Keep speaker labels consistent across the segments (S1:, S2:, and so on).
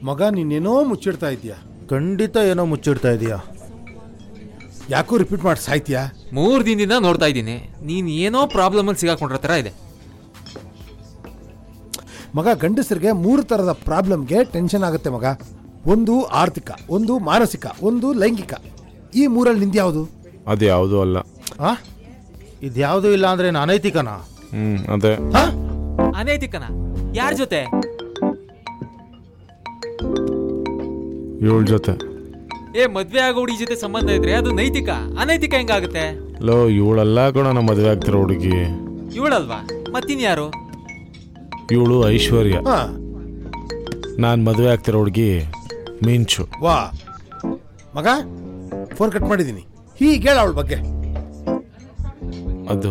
S1: ಮಗ ನೀನೇನೋ ಮುಚ್ಚಿಡ್ತಾ ಇದೀಯಾ
S2: ಖಂಡಿತ ಏನೋ ಮುಚ್ಚಿಡ್ತಾ ಇದೀಯಾ
S1: ಯಾಕೋ ರಿಪೀಟ್ ಮಾಡಿ ಸಾಯ್ತೀಯಾ
S3: ಮೂರ್ ದಿನದಿಂದ ನೋಡ್ತಾ ಇದ್ದೀನಿ ನೀನ್ ಏನೋ ಪ್ರಾಬ್ಲಮ್ ಅಲ್ಲಿ ಸಿಗಾಕೊಂಡ್ರ ತರ ಇದೆ
S1: ಮಗ ಗಂಡಸರಿಗೆ ಮೂರು ಥರದ ಪ್ರಾಬ್ಲಮ್ಗೆ ಟೆನ್ಷನ್ ಆಗುತ್ತೆ ಮಗ ಒಂದು ಆರ್ಥಿಕ ಒಂದು ಮಾನಸಿಕ ಒಂದು ಲೈಂಗಿಕ ಈ ಮೂರಲ್ಲಿ ನಿಂದು ಯಾವುದು
S4: ಅದು ಯಾವುದೂ ಅಲ್ಲ
S1: ಆ
S2: ಇದ್ಯಾವುದೂ ಇಲ್ಲ ಅಂದ್ರೆ ಅನೈತಿಕನಾ
S4: ಹ್ಮ್ ಅದೇ
S1: ಹಾ?
S3: ಅನೈತಿಕನ ಯಾರ ಜೊತೆ
S4: ಇವಳ ಜೊತೆ
S3: ಏ ಮದ್ವೆ ಆಗೋ ಹುಡುಗಿ ಜೊತೆ ಸಂಬಂಧ ಇದ್ರೆ ಅದು ನೈತಿಕ ಅನೈತಿಕ ಹೆಂಗಾಗುತ್ತೆ
S4: ಲೋ ಇವಳೆಲ್ಲ ಕಣ ನಮ್ಮ ಮದುವೆ ಆಗ್ತಿರೋ ಹುಡುಗಿ
S3: ಇವಳಲ್ವಾ ಮತ್ತಿನ್ಯಾರು
S4: ಇವಳು ಐಶ್ವರ್ಯ
S1: ಹಾ
S4: ನಾನು ಮದುವೆ ಆಗ್ತಿರೋ ಹುಡುಗಿ ಮಿಂಚು
S1: ವಾ ಮಗ ಫೋನ್ ಕಟ್ ಮಾಡಿದ್ದೀನಿ ಹೀಗೆ ಹೇಳ ಅವಳ ಬಗ್ಗೆ
S4: ಅದು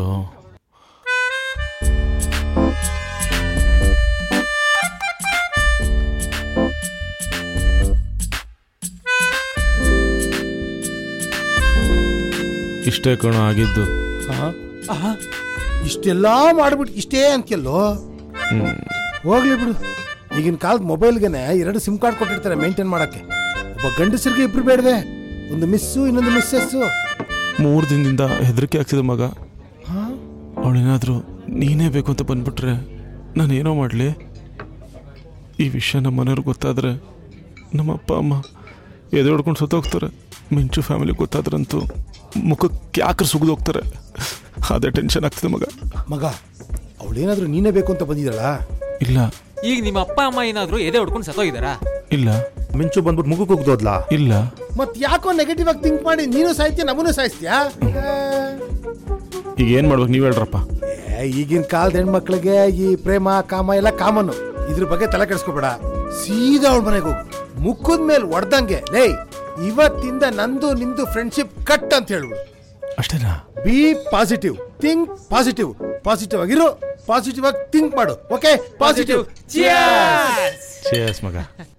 S4: ಇಷ್ಟೇ ಕಣ ಆಗಿದ್ದು
S1: ಹಾ? ಇಷ್ಟೆಲ್ಲ ಮಾಡ್ಬಿಟ್ಟು ಇಷ್ಟೇ ಅಂತ್ಯಲ್ಲೋ
S4: ಹ್ಮ್.
S1: ಹೋಗ್ಲಿ ಬಿಡು ಈಗಿನ ಕಾಲದ ಮೊಬೈಲ್ಗೆನೆ ಎರಡು ಸಿಮ್ ಕಾರ್ಡ್ ಕೊಟ್ಟಿರ್ತಾರೆ ಮೇಂಟೈನ್ ಮಾಡಕ್ಕೆ ಒಬ್ಬ ಗಂಡಸರಿಗೆ ಇಬ್ರು ಬೇಡವೆ ಒಂದು ಮಿಸ್ಸು ಇನ್ನೊಂದು ಮಿಸ್ಸಸ್ಸು
S4: ಮೂರು ದಿನದಿಂದ ಹೆದರಿಕೆ ಆಗ್ತಿದೆ ಮಗ ಅವಳೇನಾದರೂ ನೀನೇ ಬೇಕು ಅಂತ ಬಂದ್ಬಿಟ್ರೆ ನಾನು ಏನೋ ಮಾಡಲಿ ಈ ವಿಷಯ ನಮ್ಮ ಮನೆಯವ್ರಿಗೆ ಗೊತ್ತಾದರೆ ನಮ್ಮ ಅಪ್ಪ ಅಮ್ಮ ಎದೆ ಹೊಡ್ಕೊಂಡು ಸತ್ತೋಗ್ತಾರೆ ಮಿಂಚು ಫ್ಯಾಮಿಲಿ ಗೊತ್ತಾದ್ರಂತೂ ಮುಖಕ್ಕೆ ಯಾಕ್ರೆ ಸುಗಿದೋಗ್ತಾರೆ ಅದೇ ಟೆನ್ಷನ್ ಆಗ್ತಿದೆ ಮಗ
S1: ಮಗ ಅವಳೇನಾದ್ರೂ ನೀನೇ ಬೇಕು ಅಂತ ಬಂದಿದ್ದಾಳ
S4: ಇಲ್ಲ
S3: ಈಗ ನಿಮ್ಮ ಅಪ್ಪ ಅಮ್ಮ ಏನಾದ್ರು ಎದೆ ಹೊಡ್ಕೊಂಡು ಸತ್ತೋಗಿದಾರಾ
S4: ಇಲ್ಲ
S2: ಮಿಂಚು ಬಂದ್ಬಿಟ್ಟು ಮುಖಕ್ಕೆ ಹೋಗ್ದೋದ್ಲಾ
S4: ಇಲ್ಲ
S1: ಮತ್ ಯಾಕೋ ನೆಗೆಟಿವ್ ಆಗಿ ಥಿಂಕ್ ಮಾಡಿ ನೀನು ಸಾಯ್ತೀಯ ನಮ್ಮನ್ನು ಸಾಯಿಸ್ತೀಯಾ
S4: ಈಗ ಏನು ಮಾಡ್ಬೇಕು ನೀವು ಹೇಳ್ರಪ್ಪ
S1: ಏ, ಈಗಿನ ಕಾಲದ ಹೆಣ್ಮಕ್ಳಿಗೆ ಈ ಪ್ರೇಮ ಕಾಮ ಎಲ್ಲ ಕಾಮನ್ನು ಇದ್ರ ಬಗ್ಗೆ ತಲೆ ಕೆಡಿಸ್ಕೋಬೇಡ ಸೀದಾ ಅವಳ ಮನೆಗೆ ಹೋಗು ಮುಖದ ಮೇಲೆ ಹೊಡ್ದಂಗೆ ಲೇ ಇವತ್ತಿಂದ ನಂದು ನಿಂದು ಫ್ರೆಂಡ್ಶಿಪ್ ಕಟ್ ಅಂತ ಹೇಳ್ಬಿಡು
S4: ಅಷ್ಟೇನಾ
S1: be positive think positive positive ಆಗಿರು ಪಾಸಿಟಿವ್ ಆಗಿ ಥಿಂಕ್ ಮಾಡು ಓಕೆ ಪಾಸಿಟಿವ್
S4: ಚೇಸ್ ಮಗ